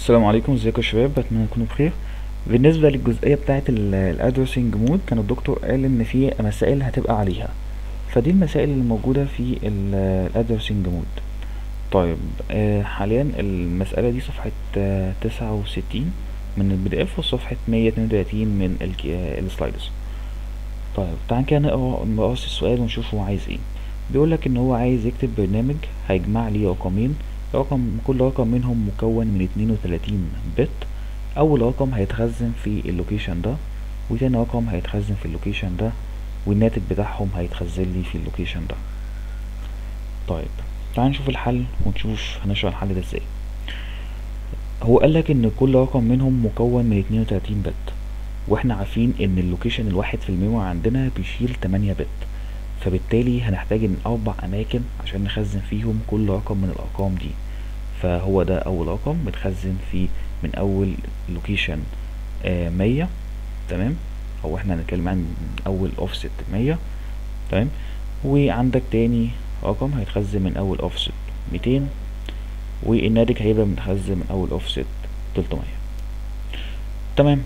السلام عليكم ازيكم يا شباب بتمنى تكونوا بخير بالنسبة للجزئية بتاعة الادرسنج مود كان الدكتور قال ان في مسائل هتبقى عليها فدي المسائل اللي موجودة في الادرسنج مود طيب آه حاليا المسألة دي صفحة آه تسعة وستين من البي دي اف وصفحة مية اتنين وتلاتين من الك- آه، السلايدز طيب تعال كده نقرا نقص السؤال ونشوف هو عايز ايه بيقولك ان هو عايز يكتب برنامج هيجمع لي رقمين رقم كل رقم منهم مكون من اتنين وتلاتين بت اول رقم هيتخزن في اللوكيشن ده وتاني رقم هيتخزن في اللوكيشن ده والناتج بتاعهم هيتخزن لي في اللوكيشن ده طيب تعال نشوف الحل ونشوف هنشرح الحل ده ازاي هو قالك ان كل رقم منهم مكون من اتنين وتلاتين بت واحنا عارفين ان اللوكيشن الواحد في الميموري عندنا بيشيل تمانية بت فبالتالي هنحتاج ان اربع اماكن عشان نخزن فيهم كل رقم من الارقام دي فهو ده اول رقم متخزن في من اول لوكيشن مية تمام او احنا هنتكلم عن اول اوفست مية تمام وعندك تاني رقم هيتخزن من اول اوفست ميتين والناتج هيبقى متخزن من اول اوفست تلتمية تمام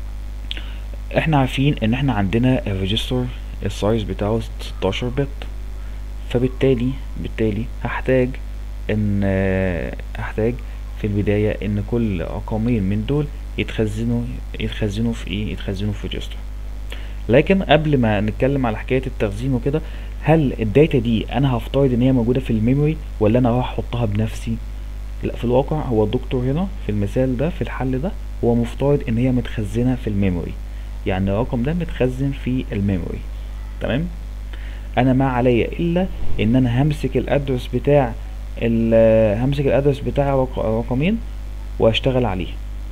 احنا عارفين ان احنا عندنا الريجستر السايز بتاعه 16 بت فبالتالي بالتالي هحتاج ان آه، هحتاج في البداية ان كل رقمين من دول يتخزنوا يتخزنوا في ايه يتخزنوا في ريجستر لكن قبل ما نتكلم على حكاية التخزين وكده هل الداتا دي انا هفترض ان هي موجودة في الميموري ولا انا راح احطها بنفسي لا في الواقع هو الدكتور هنا في المثال ده في الحل ده هو مفترض ان هي متخزنة في الميموري يعني الرقم ده متخزن في الميموري تمام انا ما عليا الا ان انا همسك الادرس بتاع ال- همسك الادرس بتاع رق- رقمين واشتغل عليه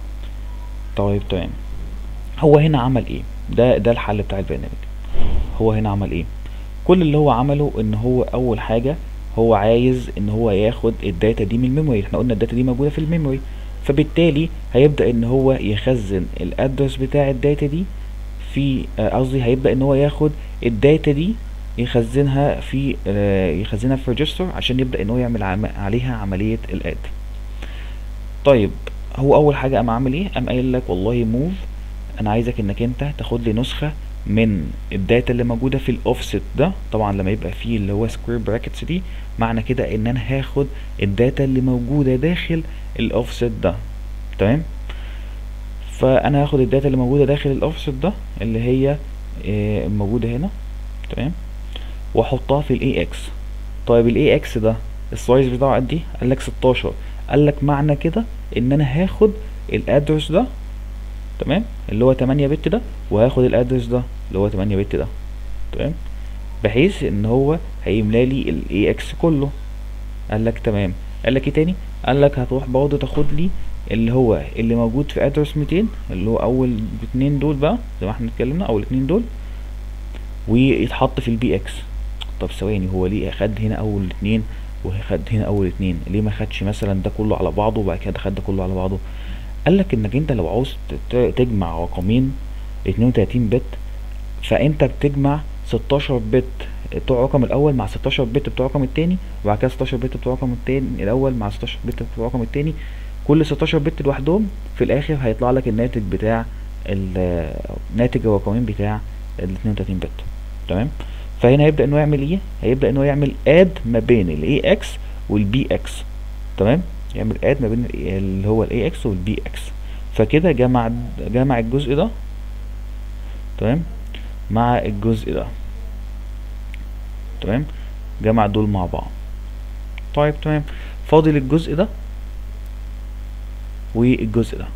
طيب تمام هو هنا عمل ايه ده ده الحل بتاع البرنامج هو هنا عمل ايه كل اللي هو عمله ان هو اول حاجة هو عايز ان هو ياخد الداتا دي من الميموري احنا قلنا الداتا دي موجودة في الميموري فبالتالي هيبدأ ان هو يخزن الادرس بتاع الداتا دي في آه، قصدي هيبدأ ان هو ياخد الداتا دي يخزنها في آه، يخزنها في ريجستر عشان يبدأ ان هو يعمل عم عليها عملية الاد طيب هو اول حاجة قام عامل ايه قام قايل لك والله موف انا عايزك انك انت تاخد لي نسخة من الداتا اللي موجودة في الاوفست ده طبعا لما يبقى فيه اللي هو سكوير براكتس دي معنى كده ان انا هاخد الداتا اللي موجودة داخل الاوفست ده تمام فانا هاخد الداتا اللي موجودة داخل الاوفست ده اللي هي آه، موجودة هنا تمام واحطها في الاي اكس طيب الاي اكس ده السايز بتاعه قد ايه قال لك 16 قال لك معنى كده ان انا هاخد الادرس ده تمام اللي هو 8 بت ده وهاخد الادرس ده اللي هو 8 بت ده تمام بحيث ان هو هيملى لي الاي اكس كله قال لك تمام قال لك ايه تاني قال لك هتروح برضه تاخد لي اللي هو اللي موجود في ادرس 200 اللي هو اول اتنين دول بقى زي ما احنا اتكلمنا اول اتنين دول ويتحط في البي اكس طب ثواني هو ليه خد هنا اول اتنين وخد هنا اول اتنين ليه ما خدش مثلا ده كله على بعضه وبعد كده خد ده كله على بعضه قال لك انك انت لو عاوز ت- تجمع رقمين 32 بت فانت بتجمع 16 بت بتوع الرقم الاول مع 16 بت بتوع الرقم التاني وبعد كده 16 بت بتوع الرقم التاني الاول مع 16 بت بتوع الرقم التاني كل 16 بت لوحدهم في الاخر هيطلع لك الناتج بتاع ال- ناتج الرقمين بتاع ال 32 بت تمام فهنا هيبدا انه يعمل ايه هيبدا انه يعمل اد ما بين الاي اكس والبي اكس تمام يعمل اد ما بين ال- اللي هو الاي اكس والبي اكس فكده جمع جمع الجزء ده تمام مع الجزء ده تمام جمع دول مع بعض طيب تمام فاضل الجزء ده والجزء ده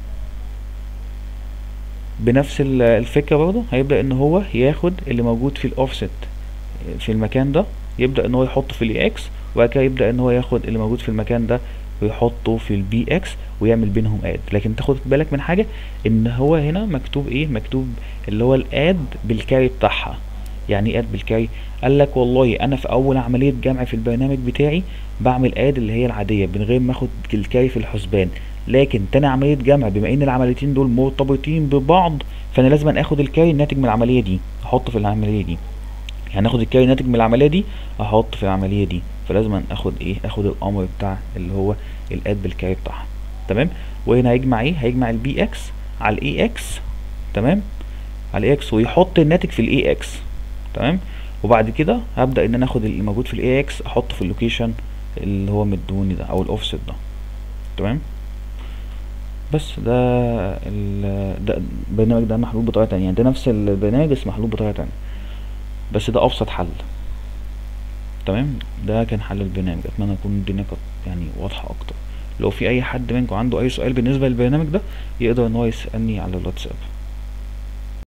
بنفس ال- الفكرة برضه هيبدأ ان هو ياخد اللي موجود في الاوفست في المكان ده يبدأ ان هو يحطه في الاي اكس وبعد كده يبدأ ان هو ياخد اللي موجود في المكان ده ويحطه في البي اكس ويعمل بينهم اد لكن تاخد بالك من حاجة ان هو هنا مكتوب ايه مكتوب اللي هو الاد بالكاري بتاعها يعني ايه اد بالكاري قال لك والله انا في اول عملية جمع في البرنامج بتاعي بعمل اد اللي هي العادية من غير ما اخد الكاري في الحسبان لكن تاني عملية جمع بما ان العمليتين دول مرتبطين ببعض فانا لازم اخد الكاري الناتج من العملية دي احطه في العملية دي يعني اخد الكاري ناتج من العملية دي احط في العملية دي فلازم اخد ايه اخد الامر بتاع اللي هو الاد بالكاري بتاعها تمام وهنا هيجمع ايه هيجمع البي اكس على الاي اكس تمام على الاي اكس ويحط الناتج في الاي اكس تمام وبعد كده هبدا ان انا اخد اللي موجود في الاي اكس احطه في اللوكيشن اللي هو مدوني ده او الاوفست ده تمام بس ده ال ده البرنامج ده محلول بطريقه تانية يعني ده نفس البرنامج بس محلول بطريقه تانية بس ده ابسط حل تمام ده كان حل البرنامج اتمنى تكون الدنيا كانت يعني واضحه اكتر لو في اي حد منكم عنده اي سؤال بالنسبه للبرنامج ده يقدر ان هو يسالني على الواتساب